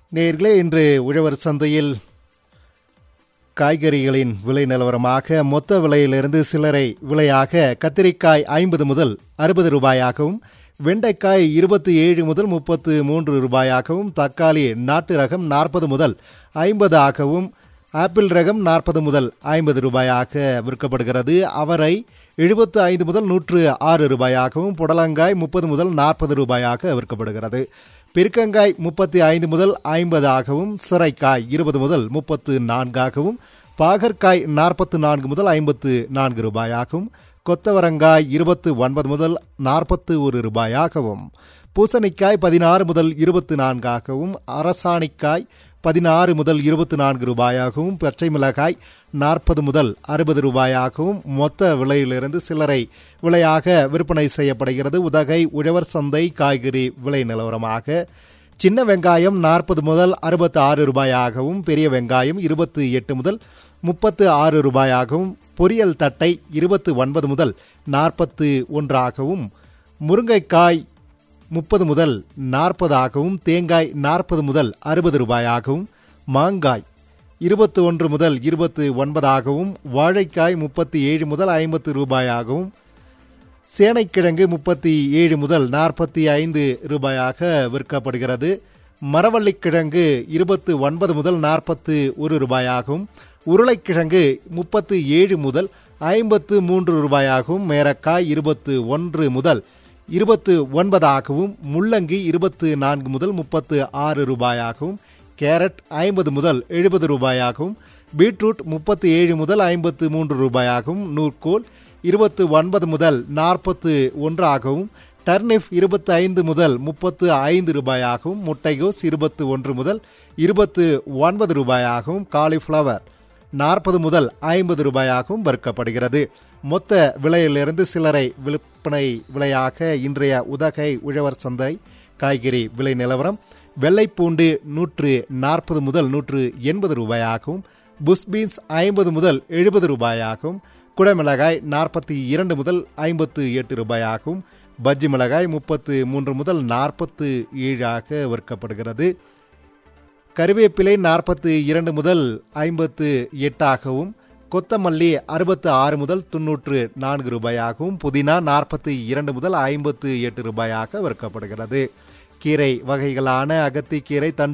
நேர்களே இன்று உழவர் சந்தையில் காய்கறிகளின் விலை நிலவரமாக மொத்த விலையிலிருந்து சில்லறை விலையாக கத்திரிக்காய் ஐம்பது முதல் அறுபது ரூபாயாகவும் வெண்டைக்காய் இருபத்தி ஏழு முதல் முப்பத்து மூன்று ரூபாயாகவும் தக்காளி நாட்டு ரகம் நாற்பது முதல் ஐம்பது ஆகவும் ஆப்பிள் ரகம் நாற்பது முதல் ஐம்பது ரூபாயாக விற்கப்படுகிறது அவரை எழுபத்து ஐந்து முதல் நூற்று ஆறு ரூபாயாகவும் புடலங்காய் முப்பது முதல் நாற்பது ரூபாயாக விற்கப்படுகிறது பிற்கங்காய் முப்பத்தி ஐந்து முதல் ஐம்பதாகவும் சிறைக்காய் இருபது முதல் முப்பத்து நான்காகவும் பாகற்காய் நாற்பத்து நான்கு முதல் ஐம்பத்து நான்கு ரூபாயாகவும் கொத்தவரங்காய் இருபத்து ஒன்பது முதல் நாற்பத்து ஒரு ரூபாயாகவும் பூசணிக்காய் பதினாறு முதல் இருபத்து நான்காகவும் அரசாணிக்காய் பதினாறு முதல் இருபத்தி நான்கு ரூபாயாகவும் பச்சை மிளகாய் நாற்பது முதல் அறுபது ரூபாயாகவும் மொத்த விலையிலிருந்து சில்லறை விலையாக விற்பனை செய்யப்படுகிறது உதகை உழவர் சந்தை காய்கறி விலை நிலவரமாக சின்ன வெங்காயம் நாற்பது முதல் அறுபத்தி ஆறு ரூபாயாகவும் பெரிய வெங்காயம் இருபத்தி எட்டு முதல் முப்பத்து ஆறு ரூபாயாகவும் பொரியல் தட்டை இருபத்து ஒன்பது முதல் நாற்பத்து ஒன்றாகவும் முருங்கைக்காய் முப்பது முதல் நாற்பதாகவும் தேங்காய் நாற்பது முதல் அறுபது ரூபாயாகவும் மாங்காய் இருபத்து ஒன்று முதல் இருபத்து ஒன்பதாகவும் வாழைக்காய் முப்பத்தி ஏழு முதல் ஐம்பத்து ரூபாயாகவும் சேனைக்கிழங்கு முப்பத்தி ஏழு முதல் நாற்பத்தி ஐந்து ரூபாயாக விற்கப்படுகிறது மரவள்ளிக்கிழங்கு இருபத்து ஒன்பது முதல் நாற்பத்து ஒரு ரூபாயாகவும் உருளைக்கிழங்கு முப்பத்து ஏழு முதல் ஐம்பத்து மூன்று ரூபாயாகவும் மேரக்காய் இருபத்து ஒன்று முதல் இருபத்து ஒன்பதாகவும் முள்ளங்கி இருபத்து நான்கு முதல் முப்பத்து ஆறு ரூபாயாகவும் கேரட் ஐம்பது முதல் எழுபது ரூபாயாகவும் பீட்ரூட் முப்பத்தி ஏழு முதல் ஐம்பத்து மூன்று ரூபாயாகவும் நூற்கோல் இருபத்து ஒன்பது முதல் நாற்பத்து ஒன்றாகவும் டர்னிப் இருபத்தி ஐந்து முதல் முப்பத்து ஐந்து ரூபாயாகவும் முட்டைகோஸ் இருபத்து ஒன்று முதல் இருபத்து ஒன்பது ரூபாயாகவும் காலிஃப்ளவர் நாற்பது முதல் ஐம்பது ரூபாயாகவும் விற்கப்படுகிறது மொத்த விலையிலிருந்து சில்லறை விற்பனை விலையாக இன்றைய உதகை உழவர் சந்தை காய்கறி விலை நிலவரம் வெள்ளைப்பூண்டு நூற்று நாற்பது முதல் நூற்று எண்பது ரூபாயாகவும் புஷ்பீன்ஸ் ஐம்பது முதல் எழுபது ரூபாயாகவும் குடமிளகாய் நாற்பத்தி இரண்டு முதல் ஐம்பத்து எட்டு ரூபாயாகவும் பஜ்ஜி மிளகாய் முப்பத்து மூன்று முதல் நாற்பத்து ஏழாக விற்கப்படுகிறது கருவேப்பிலை நாற்பத்து இரண்டு முதல் ஐம்பத்து எட்டாகவும் கொத்தமல்லி அறுபத்து ஆறு முதல் தொன்னூற்று நான்கு ரூபாயாகவும் புதினா நாற்பத்தி இரண்டு முதல் ஐம்பத்து எட்டு ரூபாயாக விற்கப்படுகிறது கீரை வகைகளான அகத்திக்கீரை தண்டு